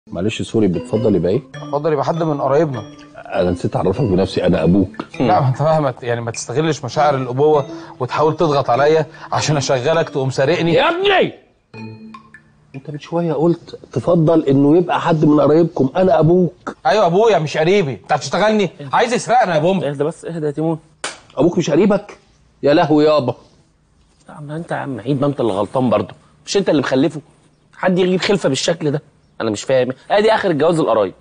معلش سوري بتفضل يبقى ايه؟ اتفضل يبقى حد من قرايبنا انا نسيت اعرفك بنفسي انا ابوك لا ما انت فاهم يعني ما تستغلش مشاعر الابوه وتحاول تضغط عليا عشان اشغلك تقوم سارقني يا ابني انت من شويه قلت تفضل انه يبقى حد من قرايبكم انا ابوك ايوه ابويا مش قريبي انت هتشتغلني عايز يسرقنا يا بومب اهدى بس اهدى يا تيمون ابوك مش قريبك يا لهوي يابا يا عم انت يا عم عيد ما انت اللي غلطان برضه مش انت اللي مخلفه حد يجيب خلفه بالشكل ده انا مش فاهم ادي اخر الجواز القرايب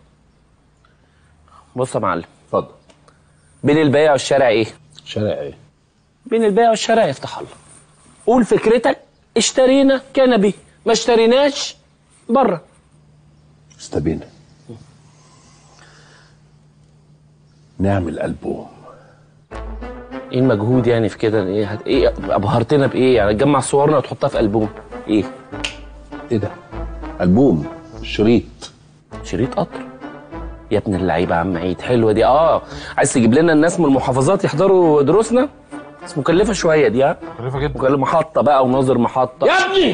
بص يا معلم اتفضل بين البيع والشارع ايه شارع ايه؟ بين البيع والشارع يفتح الله قول فكرتك اشترينا كان به ما اشتريناش بره استبينا نعمل البوم ايه المجهود يعني في كده ايه هت... ايه ابهرتنا بايه يعني تجمع صورنا وتحطها في البوم ايه ايه ده؟ البوم شريط شريط قطر يا ابن اللعيبه يا عم عيد حلوه دي اه عايز تجيب لنا الناس من المحافظات يحضروا دروسنا بس مكلفه شويه دي ها خليفه جدا مكلفه محطه بقى وناظر محطه يا ابني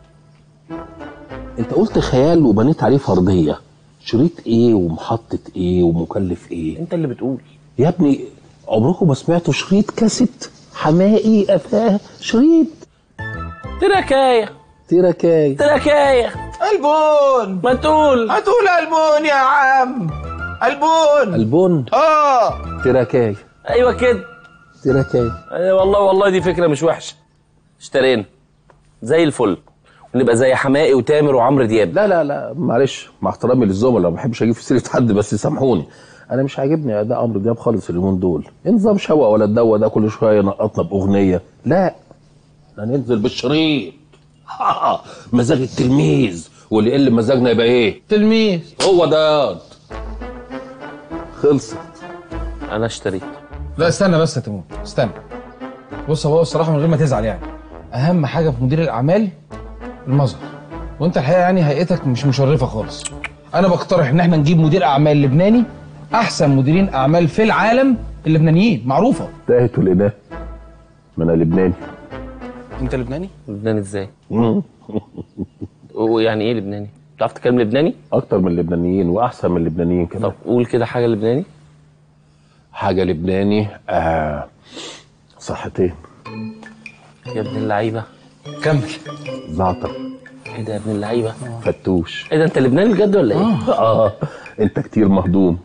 انت قلت خيال وبنيت عليه فرضيه شريط ايه ومحطه ايه ومكلف ايه انت اللي بتقول يا ابني عمركم ما سمعتوا شريط كاسيت حمائي قفاه شريط تركايه تيركاي تركايه البون ما تقول هتقول البون يا عم البون البون اه تيركاي ايوه كده تيركاي أيوة والله والله دي فكره مش وحشه اشترينا زي الفل ونبقى زي حمائي وتامر وعمرو دياب لا لا لا معلش مع احترامي للزملاء ما بحبش اجيب في سيره حد بس سامحوني انا مش عاجبني اداء عمرو دياب خالص اليومين دول نظام شوا ولا الدوا ده كل شويه ينقطنا باغنيه لا احنا ننزل بالشريط مزاج التلميذ واللي يقل مزاجنا يبقى ايه تلميذ هو ده خلصت انا اشتريت لا استنى بس يا تيمون استنى بص هو الصراحه من غير ما تزعل يعني اهم حاجه في مدير الاعمال المظهر وانت الحقيقه يعني هيئتك مش مشرفه خالص انا بقترح ان احنا نجيب مدير اعمال لبناني احسن مديرين اعمال في العالم اللبنانيين معروفه تاهت الإله ما انا لبناني انت لبناني لبناني ازاي ويعني ايه لبناني بتعرف تتكلم لبناني اكتر من اللبنانيين واحسن من اللبنانيين كمان طب قول كده حاجه لبناني حاجه لبناني آه صحتين يا ابن اللعيبه كمل زعتر ايه ده يا ابن اللعيبه فتوش ايه ده انت لبناني بجد ولا ايه اه انت كتير مهضوم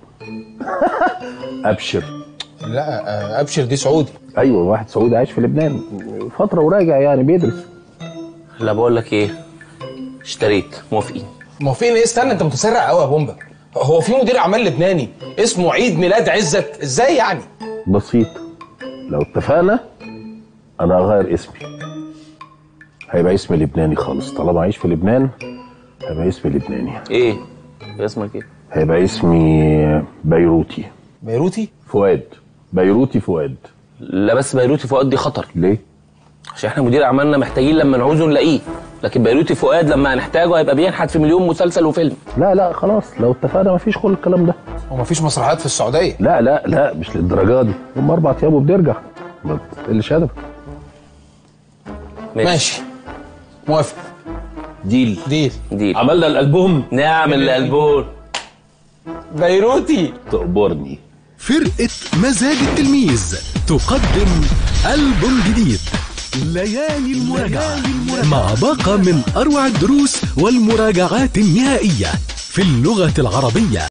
ابشر لا آه، ابشر دي سعودي ايوه واحد سعودي عايش في لبنان فتره وراجع يعني بيدرس لا بقول لك ايه اشتريت موافقين موافقين ايه استنى انت متسرع قوي يا بومبا هو في مدير اعمال لبناني اسمه عيد ميلاد عزت ازاي يعني بسيط لو اتفقنا انا هغير اسمي هيبقى اسمي لبناني خالص طالما عايش في لبنان هيبقى اسمي لبناني ايه اسمك ايه هيبقى اسمي بيروتي بيروتي فؤاد بيروتي فؤاد لا بس بيروتي فؤاد دي خطر ليه؟ عشان احنا مدير اعمالنا محتاجين لما نعوزه نلاقيه لكن بيروتي فؤاد لما هنحتاجه هيبقى بينحت في مليون مسلسل وفيلم لا لا خلاص لو اتفقنا مفيش كل الكلام ده هو مفيش مسرحيات في السعوديه لا لا لا مش للدرجه دي هم اربع ايام وبنرجع ما تقلش ادبك ماشي موافق ديل ديل دي عملنا الالبوم نعمل الالبوم بيروتي تقبرني فرقة مزاج التلميذ تقدم ألبوم جديد ليالي المراجعة مع باقة من أروع الدروس والمراجعات النهائية في اللغة العربية